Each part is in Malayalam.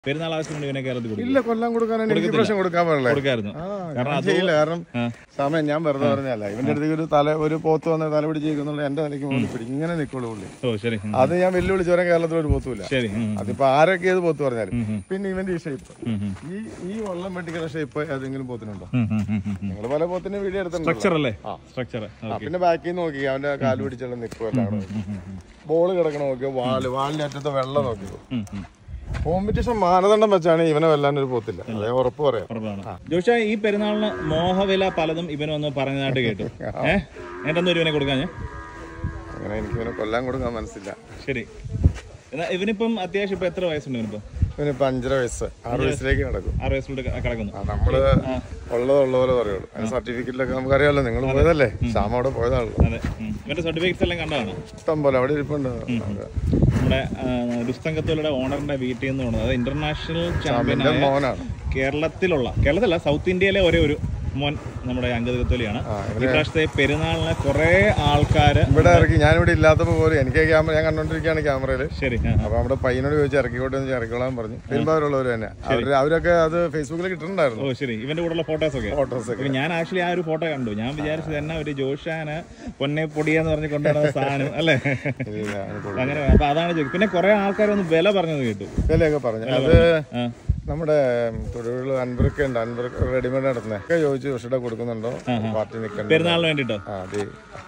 പെരുന്നാൾ ആവശ്യത്തിന് ഇവനെ കേരളത്തിൽ കൊടുക്കും ഇല്ല കൊല്ലം കൊടുക്കാനാണ് എനിക്ക് പ്രാവശ്യം കൊടുക്കാൻ പാടില്ല കൊടുക്കായിരുന്നു ആ, കാരണം ഞാൻ അത് ചെയ്യില്ല കാരണം ആ. സമയം ഞാൻ വെറുതെ പറഞ്ഞല്ല ഇവന്റെ അടുത്തേക്ക് ഒരു തല ഒരു പോത്ത് വന്ന് തല പിടിച്ചിരിക്കുന്നുള്ള എന്റെ തലയ്ക്ക് മുകളിൽ പിടിക്കും ഇങ്ങനെ നിൽക്കുള്ളൂ പുള്ളി ഓ ശരി ഉം. അത് ഞാൻ വെല്ലുവിളിച്ച് വരാൻ കേരളത്തിൽ ഒരു പോത്തുമില്ല ശരി ഉം. അതിപ്പോ ആരൊക്കെ ഏത് പോത്ത് പറഞ്ഞാലും ഉം, ഉം. പിന്നെ ഇവന്റെ ഈ ഷേപ്പ് ഉം, ഉം. ഈ ഈ വള്ളം വെട്ടിക്കുന്ന ഷേപ്പ് ഏതെങ്കിലും പോത്തിനുണ്ടോ ഉം, ഉം, ഉം, ഉം. നിങ്ങൾ പല പോത്തിന്റെ വീഡിയോ എടുത്തിട്ടുണ്ടോ സ്ട്രക്ചർ അല്ലേ ആ. സ്ട്രക്ചർ ആ, പിന്നെ ബാക്കിൽ നിന്ന് നോക്കി അവന്റെ കാല് പിടിച്ചുള്ള നിൽക്കുമല്ലോ ബോള് കിടക്കണ നോക്കിയോ വാല് വാലിന്റെ അറ്റത്തെ വെള്ളം നോക്കിയോ കോമ്പറ്റീഷൻ മാനദണ്ഡം വെച്ചാണ് ഇവനെ വെല്ലാൻ ഒരു പോത്തില്ല അതേ ഉറപ്പ് പറയാം ഉറപ്പാണ് ജോഷ ഈ പെരുന്നാളിന് മോഹവില പലതും ഇവനൊന്ന് പറഞ്ഞതായിട്ട് കേട്ടു ഏഹ് എന്തെന്നും ഇവനെ കൊടുക്കാൻ ഞാൻ അങ്ങനെ എനിക്ക് ഇവനെ കൊല്ലാൻ കൊടുക്കാൻ മനസ്സില്ല ശരി എന്നാ ഇവനിപ്പം അത്യാവശ്യം ഇപ്പൊ എത്ര വയസ്സുണ്ട് ഇവനിപ്പോ ഇവനിപ്പോ അഞ്ചര വയസ്സ് ആറ് വയസ്സിലേക്ക് കിടക്കും ആറ് വയസ്സിലോട്ട് ക- കിടക്കുന്നു ആ, നമ്മള് ഉള്ളത് ഉള്ള പോലെ പറയുള്ളൂ അതിന് സർട്ടിഫിക്കറ്റിലൊക്കെ നമുക്കറിയാലോ നിങ്ങൾ പോയതല്ലേ ശ്യാമ അവിടെ പോയതാണല്ലോ അതെ ഉം. ഇവന്റെ സർട്ടിഫിക്കറ്റ്സ് എല്ലാം കണ്ടതാണ് ഇഷ്ടം പോലെ അവിടെ ഇരിപ്പുണ്ട് നമ്മുടെ രുസ്തങ്കത്തോളുടെ ഓണറിന്റെ വീട്ടിൽ നിന്ന് കൊണ്ടത് അത് ഇന്റർനാഷണൽ എന്റെ ചാമ്പ്യനായ മോനാണ് കേരളത്തിലുള്ള കേരളത്തിലല്ല സൗത്ത് ഇന്ത്യയിലെ ഒരേ ഒരു മോൻ നമ്മുടെ അങ്കത് കത്തോലിയാണ് ആ, ഈ പ്രാവശ്യത്തെ പെരുന്നാളിന് കുറെ ആൾക്കാര് ഇവിടെ ഇറക്കി ഞാനിവിടെ ഇല്ലാത്തപ്പോ പോലും എനിക്ക് ക്യാമറ ഞാൻ കണ്ടോണ്ടിരിക്കുകയാണ് ക്യാമറയിൽ ശരി ആ, അപ്പൊ നമ്മുടെ പയ്യനോട് ചോദിച്ചു ഇറക്കിക്കോട്ടെ എന്ന് ഇറക്കിക്കോളാൻ പറഞ്ഞു പെരുമ്പാവൂരുള്ളവർ തന്നെ അവര് അവരൊക്കെ അത് ഫേസ്ബുക്കിൽ കിട്ടുന്നുണ്ടായിരുന്നു ഓ ശരി ഇവന്റെ കൂടെയുള്ള ഫോട്ടോസ് ഒക്കെ ഫോട്ടോസ് ഒക്കെ ഇപ്പൊ ഞാൻ ആക്ച്വലി ആ ഒരു ഫോട്ടോ കണ്ടു ഞാൻ വിചാരിച്ചത് എന്നാ ഒരു ജോഷാന് പൊന്നെ പൊടിയെന്ന് പറഞ്ഞ് കൊണ്ടുവരുന്ന സാധനം അല്ലേ ഇല്ല, അതിന് കൊള്ളാം. അങ്ങനെ അപ്പൊ അതാണ് ചോദിക്കും പിന്നെ കുറെ ആൾക്കാരൊന്ന് വില പറഞ്ഞത് കേട്ടു വിലയൊക്കെ പറഞ്ഞു അത് ആ, നമ്മുടെ തൊടുപുഴ അൻപർക്ക് ഉണ്ട് അൻപർക്ക് റെഡിമെയ്ഡ് നടത്തുന്നത് ഒക്കെ ചോദിച്ചു ഉഷയുടെ കൊടുക്കുന്നുണ്ടോ പാർട്ടി നിൽക്കണ്ട പെരുന്നാളിന് വേണ്ടിട്ടോ ആ അതെ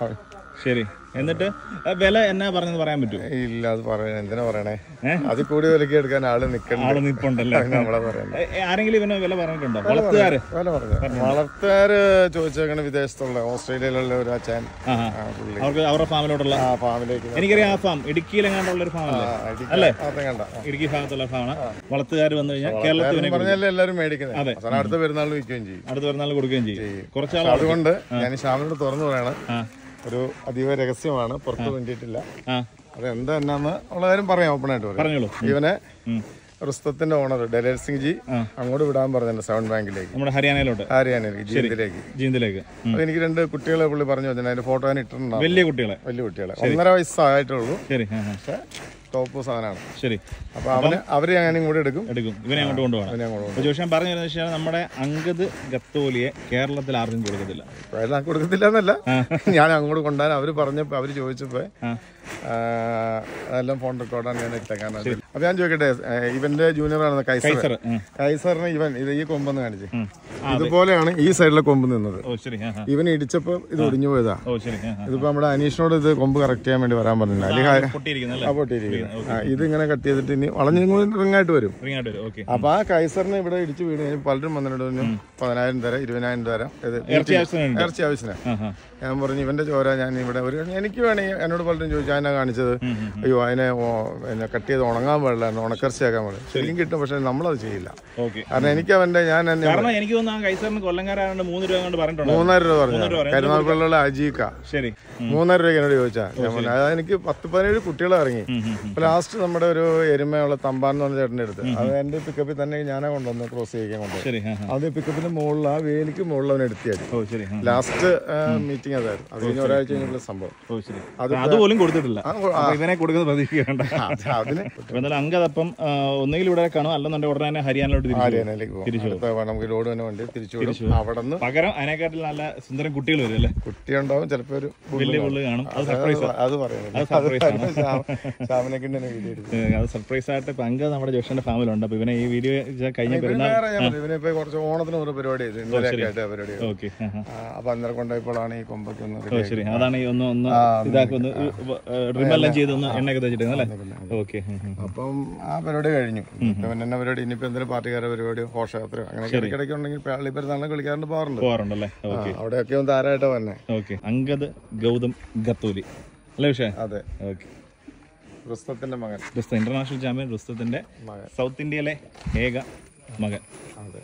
ശരി എന്നിട്ട് ആ, വില എന്നാ പറഞ്ഞത് പറയാൻ പറ്റുമോ ഇല്ല അത് പറയണ എന്തിനാ പറയണേ ഏ? അത് കൂടി വിലക്ക് എടുക്കാൻ ആള് നിക്കണ്ട ആള് നിപ്പുണ്ടല്ലേ നമ്മളെ പറയണ്ട ഏ, ഏ, ആരെങ്കിലും ഇവന് വില പറഞ്ഞിട്ടുണ്ടോ വളർത്തുകാര് വില പറഞ്ഞു വളർത്തുകാര് ചോദിച്ചേക്കണ വിദേശത്തുള്ള ഓസ്ട്രേലിയയിലുള്ള ഒരു അച്ഛൻ ആ ആ. ആ, പുള്ളി അവർക്ക് അവരുടെ ഫാമിലോട്ടുള്ള ആ ഫാമിലേക്ക് എനിക്കറിയാം ആ ഫാം ഇടുക്കിയിലെങ്ങാണ്ടുള്ള ഒരു ഫാം അല്ലേ അല്ലേ കണ്ട ഇടുക്കി ഭാഗത്തുള്ള ഫാമാണ് വളർത്തുകാർ വന്നു കഴിഞ്ഞാൽ കേരളത്തിൽ ഇവനെ പറഞ്ഞല്ലേ എല്ലാരും മേടിക്കുന്നത് അവസാനം അടുത്ത പെരുന്നാളിന് വിൽക്കുകയും ചെയ്യും അടുത്ത പെരുന്നാൾ കൊടുക്കുകയും ചെയ്യും കുറച്ചാൾ അതുകൊണ്ട് ഞാൻ ശ്യാമിനോട് തുറന്നു പറയണം ആ ഒരു അതീവ രഹസ്യമാണ് പുറത്ത് വേണ്ടിയിട്ടില്ല ആ അത് എന്താ എന്നാന്ന് ഉള്ള കാര്യം പറയാം ഓപ്പണായിട്ട് പറയാം പറഞ്ഞോളൂ ഇവനെ ഉം. റുസ്തത്തിന്റെ ഓണർ ഡലേർ സിംഗ് ജി ആ. അങ്ങോട്ട് വിടാൻ പറഞ്ഞിട്ടുണ്ട് സെവൻ ബാങ്കിലേക്ക് നമ്മുടെ ഹരിയാനയിലോട്ട് ഹരിയാനയിലേക്ക് ജീവത്തിലേക്ക് ജീന്തിലേക്ക് ഉം. അപ്പൊ എനിക്ക് രണ്ട് കുട്ടികളെ പുള്ളി പറഞ്ഞു വെച്ചാൽ അതിന്റെ ഫോട്ടോ ഞാൻ ഇട്ടിട്ടുണ്ടാവും വലിയ കുട്ടികളെ വലിയ കുട്ടികളെ ഒന്നര വയസ്സായിട്ടുള്ളൂ ശരി ആ, ആ. പക്ഷെ ടോപ്പ് സാധനമാണ് ശരി അപ്പൊ അവന് അവര് ഞാനും കൂടെ എടുക്കും എടുക്കും ഇവനെ അങ്ങോട്ട് കൊണ്ടുപോകണം അവനെ അങ്ങോട്ട് അപ്പൊ ജോഷൻ പറഞ്ഞു വരുന്നത് വെച്ചാൽ നമ്മുടെ അങ്കത് ഗത്തോലിയെ കേരളത്തിൽ ആർക്കും കൊടുക്കത്തില്ല കൊണ്ടുപോകും കൊടുക്കത്തില്ല എന്നല്ല ഞാൻ അങ്ങോട്ട് കൊണ്ടുപോകാൻ അവര് പറഞ്ഞപ്പോ അവര് ചോദിച്ചപ്പോ ആ. ആ, അതെല്ലാം ഫോൺ റെക്കോർഡാണ് ഞാൻ ഇട്ടേക്കാൻ അപ്പൊ ഞാൻ ചോദിക്കട്ടെ ഏ, ഇവന്റെ ജൂനിയർ ആണ് കൈസർ സർ ഉം. കൈസറിന് ഇവൻ ഇത് ഈ കൊമ്പെന്ന് കാണിച്ചു ഉം. ഇതുപോലെയാണ് ഈ സൈഡിലെ കൊമ്പ് നിന്നത് ഓ ശരി ആ ആ. ഇവൻ ഇടിച്ചപ്പോ ഇത് ഒടിഞ്ഞു പോയതാ ഓ ശരി ആ ആ. ഇതിപ്പോ നമ്മുടെ അനീഷിനോട് ഇത് കൊമ്പ് കറക്റ്റ് ചെയ്യാൻ വേണ്ടി വരാൻ പറഞ്ഞില്ല അല്ലെങ്കിൽ പൊട്ടിയിരിക്കുന്നല്ലേ ആ പൊട്ടിയിരിക്കുന്നു ആ, ഇത് ഇങ്ങനെ കട്ട് ചെയ്തിട്ട് ഇനി വളഞ്ഞും കൂടി റിങ്ങായിട്ട് വരും റിങ് ആയിട്ട് വരും ഓക്കെ അപ്പൊ ആ കൈസറിനെ ഇവിടെ ഇടിച്ച് വീണ് കഴിഞ്ഞ് പലരും വന്നിട്ട് പറഞ്ഞു പതിനായിരം തരാം ഇരുപതിനായിരം തരാം ഇത് ഇറച്ചി ആവശ്യത്തിനുണ്ട് ഇറച്ചി ആവശ്യത്തിന് ആ ആ ഞാൻ പറഞ്ഞു ഇവന്റെ ചോര ഞാൻ ഇവിടെ ഒരു എനിക്ക് വേണമെങ്കിൽ എന്നോട് പലരും ചോദിച്ചു അതിനാ കാണിച്ചത് ഉം, ഉം. അയ്യോ അതിനെ ഓ- പിന്നെ കട്ട് ചെയ്ത് ഉണങ്ങാൻ പാടില്ലായിരുന്നു ഉണക്കർച്ചയാക്കാൻ പാടില്ല ശരിക്കും കിട്ടും പക്ഷെ നമ്മളത് ചെയ്യില്ല ഓക്കെ കാരണം എനിക്ക് അവന്റെ ഞാൻ എന്നെ കാരണം എനിക്ക് തോന്നുന്നു ആ കൈസറിന് കൊല്ലംകാരാണ്ട് മൂന്ന് രൂപ കൊണ്ട് പറഞ്ഞിട്ടുണ്ട് മൂന്നായിരം രൂപ പറഞ്ഞു മൂന്നര രൂപ പറഞ്ഞു. കരുനാഗപ്പള്ളിയുള്ള അജീക്ക ശരി ഉം. മൂന്നായിരം രൂപ എന്നോട് ചോദിച്ചാ ഞാൻ പറഞ്ഞു അതായത് എനിക്ക് പത്ത് പതിനേഴ് കുട്ടികൾ ഇറങ്ങി ഉം, ഉം, ഉം. അപ്പൊ ലാസ്റ്റ് നമ്മുടെ ഒരു എരുമയുള്ള തമ്പാൻ എന്ന് പറഞ്ഞ ചേട്ടൻ്റെ അടുത്ത് അത് എന്റെ പിക്കപ്പിൽ തന്നെ ഞാനാ കൊണ്ടുവന്ന് ക്രോസ് ചെയ്യിക്കാൻ കൊണ്ടുവന്നു ശരി ആ ആ. അത് പിക്കപ്പിന്റെ മുകളിൽ ആ വേലിക്ക് മുകളിൽ അവൻ എടുത്തിയായിരുന്നു ഓ ശരി ആ. ലാസ്റ്റ് മീറ്റിംഗ് അതായിരുന്നു അത് കഴിഞ്ഞ് ഒരാഴ്ച കഴിഞ്ഞുള്ള സംഭവം ഓ ശരി അതുപോലും കൊടുത്തിട്ടില്ല ആ, കൊ- അപ്പൊ ഇവനെ കൊടുക്കുന്നത് പ്രതീക്ഷിക്കേണ്ട അത് അതിന് അപ്പൊ എന്തായാലും അങ്കതപ്പം ആ, ഒന്നുകിൽ ഇവിടെ കാണും അല്ലെന്നുണ്ടെങ്കിൽ ഉടനെ തന്നെ ഹരിയാനയിലോട്ട് തിരിച്ചു പോകും. ഹരിയാനയിലേക്ക് പോകും അടുത്ത നമുക്ക് ലോഡ് തന്നെ വണ്ടി തിരിച്ചു വിടും അവിടെ നിന്ന് പകരം അതിനെക്കാട്ടിൽ നല്ല സുന്ദരം കുട്ടികൾ വരും അല്ലേ കുട്ടിയുണ്ടാവും ചിലപ്പോ ഒരു വലിയ പുള്ളി കാണും അത് അത് സർപ്രൈസ് അത് പറയുന്നത് അത് surprise ആണ്. ശ്യാമിനെ കിട്ടുന്ന വീഡിയോ എടുത്തു അത് സർപ്രൈസ് ആയിട്ട് ഇപ്പൊ അങ്ക നമ്മുടെ ജോഷന്റെ ഫാമിലുണ്ട് അപ്പൊ ഇവനെ ഈ വീഡിയോ കഴിഞ്ഞ ഇവന് പെരുന്നാൾ വേറെ ഞാൻ പറഞ്ഞു, ഇവനിപ്പോ കുറച്ച് ഓണത്തിന് ഒരു പരിപാടി ചെയ്തു ഇന്നലെയൊക്കെ ആയിട്ട് പരിപാടി ചെയ്തു. ഓക്കെ ആ, അപ്പൊ അന്നേരം കൊണ്ടുപോയപ്പോഴാണ് ഈ കൊമ്പൊക്കെ ഒന്ന് ഓ ശരി അതാണ് ഈ ഒന്ന് ഒന്ന് ഇതാക്കി ഒന്ന് റിമെല്ലാം ചെയ്ത് ഒന്ന് എണ്ണയൊക്കെ തേച്ചിട്ട് അല്ലേ ഓക്കെ അപ്പം ആ പരിപാടി കഴിഞ്ഞു ഇപ്പൊ പിന്നെ പരിപാടി ഇനിയിപ്പോ എന്തെങ്കിലും പാർട്ടിക്കാരുടെ പരിപാടിയോ ഘോഷയാത്രയോ അങ്ങനെ ഇടയ്ക്കിടയ്ക്ക് ഉണ്ടെങ്കിൽ പള്ളി പെരുന്നാളിനെ വിളിക്കാറുണ്ട് പോകാറുണ്ട് പോകാറുണ്ടല്ലേ ആ, അവിടെയൊക്കെ ഒന്ന് താരായിട്ടാ വന്നെ ഓക്കെ അങ്കദ് ഗൗതം ഗത്തോലി അല്ലേ പക്ഷേ അതെ ഓക്കെ പുസ്തകത്തിന്റെ മകൻ റുസ്ത ഇന്റർനാഷണൽ ചാമ്പ്യൻ റുസ്തത്തിന്റെ മകൻ സൗത്ത് ഇന്ത്യയിലെ ഏക മകൻ അതെ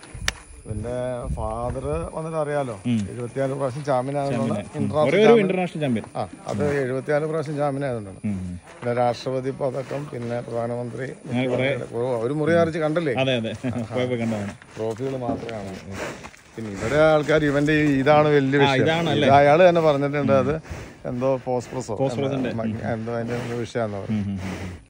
പിന്നെ ഫാദർ വന്നിട്ട് അറിയാലോ എഴുപത്തിനാല് പ്രാവശ്യം ജാമ്യനായതുകൊണ്ടാണ് ഒരേ ഇന്റർനാഷണൽ ഒരു ഇന്റർനാഷണൽ ചാമ്പ്യൻ ആ അത് എഴുപത്തിനാല് പ്രാവശ്യം ജാമ്യനായതുകൊണ്ടാണ് പിന്നെ രാഷ്ട്രപതി പതക്കം പിന്നെ പ്രധാനമന്ത്രി ഓ, ഒരു മുറി അറിച്ച് കണ്ടല്ലേ അതെ അതെ പോയപ്പോ കണ്ടതാണ് ട്രോഫികൾ മാത്രമേ കാണാൻ പിന്നെ ഇവിടെ ആൾക്കാർ ഇവന്റെ ഈ ഇതാണ് വലിയ വിഷയം ഇതാണ് ഇത് അയാള് തന്നെ പറഞ്ഞിട്ടുണ്ട് അത് എന്തോ ഫോസ്ഫറസോ എന്തോ അതിന്റെ വിഷയമാണെന്ന് പറഞ്ഞു ഉം, ഉം, ഉം.